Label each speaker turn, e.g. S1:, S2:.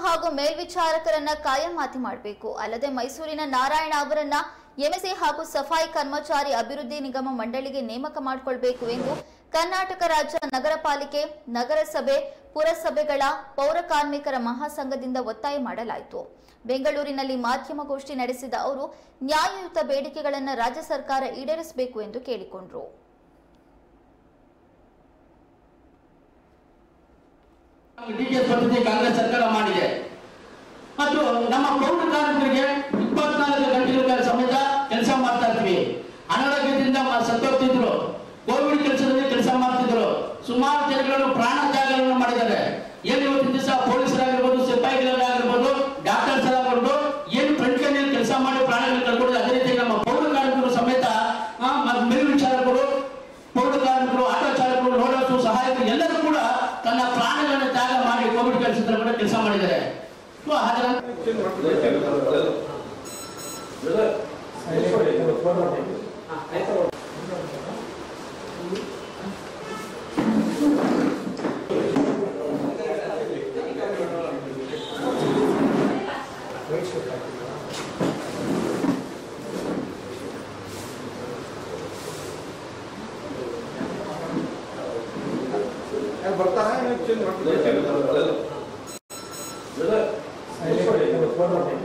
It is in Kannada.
S1: ಹಾಗೂ ಮೇಲ್ವಿಚಾರಕರನ್ನ ಕಾಯಮಾತಿ ಮಾಡಬೇಕು ಅಲ್ಲದೆ ಮೈಸೂರಿನ ನಾರಾಯಣ ಅವರನ್ನ ಎಂಎಸ್ಸಿ ಹಾಗೂ ಸಫಾಯಿ ಕರ್ಮಚಾರಿ ಅಭಿವೃದ್ಧಿ ನಿಗಮ ಮಂಡಳಿಗೆ ನೇಮಕ ಮಾಡಿಕೊಳ್ಬೇಕು ಎಂದು ಕರ್ನಾಟಕ ರಾಜ್ಯ ನಗರ ಪಾಲಿಕೆ ನಗರಸಭೆ ಪುರಸಭೆಗಳ ಪೌರ ಕಾರ್ಮಿಕರ ಮಹಾಸಂಘದಿಂದ ಒತ್ತಾಯ ಮಾಡಲಾಯಿತು ಬೆಂಗಳೂರಿನಲ್ಲಿ ಮಾಧ್ಯಮಗೋಷ್ಠಿ ನಡೆಸಿದ ಅವರು ನ್ಯಾಯಯುತ ಬೇಡಿಕೆಗಳನ್ನು ರಾಜ್ಯ ಸರ್ಕಾರ ಈಡೇರಿಸಬೇಕು ಎಂದು ಕೇಳಿಕೊಂಡರು
S2: ಡಿಟಿಎಸ್ ಪದ್ಧತಿ ಕಾಂಗ್ರೆಸ್ ಸರ್ಕಾರ ಮಾಡಿದೆ ಮತ್ತು ನಮ್ಮ ಪೌರ ಕಾರ್ಮಿಕರಿಗೆ ಇಪ್ಪತ್ನಾಲ್ಕು ಗಂಟೆಗಳ ಸಮೇತ ಕೆಲಸ ಮಾಡ್ತಾ ಇರ್ತೀವಿ ಅನಾರೋಗ್ಯದಿಂದ ಮ- ಸತ್ತೋಗ್ತಿದ್ರು ಕೋವಿಡ್ ಕೆಲಸದಲ್ಲಿ ಕೆಲಸ ಮಾಡ್ತಿದ್ರು ಸುಮಾರು ಜನಗಳನ್ನು ಪ್ರಾಣ ತ್ಯಾಗಗಳನ್ನು ಮಾಡಿದ್ದಾರೆ ಏನು ಇವತ್ತಿನ ದಿವಸ ಪೊಲೀಸರಾಗಿರ್ಬೋದು ಸಿಪಾಯಿಗಳಾಗಿರ್ಬೋದು ಡಾಕ್ಟರ್ಸ್ ಆಗಿರ್ಬೋದು ಏನು ಫ್ರಂಟ್ ಲೈನಲ್ಲಿ ಕೆಲಸ ಮಾಡಿ ಪ್ರಾಣಗಳನ್ನು ಕಳ್ಕೊಂಡಿದ್ದಾರೆ ಅದೇ ರೀತಿ ನಮ್ಮ ಪೌರ ಕಾರ್ಮಿಕರು ಸಮೇತ ಆ, ಮ- ಮೇಲ್ವಿಚಾರಕರು ಪೌರ ಕಾರ್ಮಿಕರು ಆಟೋ ಚಾಲಕರು ಲೋಡರ್ಸು ಸಹಾಯಕರು ಎಲ್ಲರೂ ಕೂಡ ತನ್ನ ಪ್ರಾಣಗಳನ್ನು ತ್ಯಾಗ ಮಾಡಿ ಕೋವಿಡ್ ಕೆಲಸದಲ್ಲಿ ಕೂಡ ಕೆಲಸ ಮಾಡಿದ್ದಾರೆ ಸೊ ಹಾಗಾದ್ರೆ
S3: ಬರ್ತಾರ ಚೇಂಜ್ ಮಾಡ್ತಾರೆ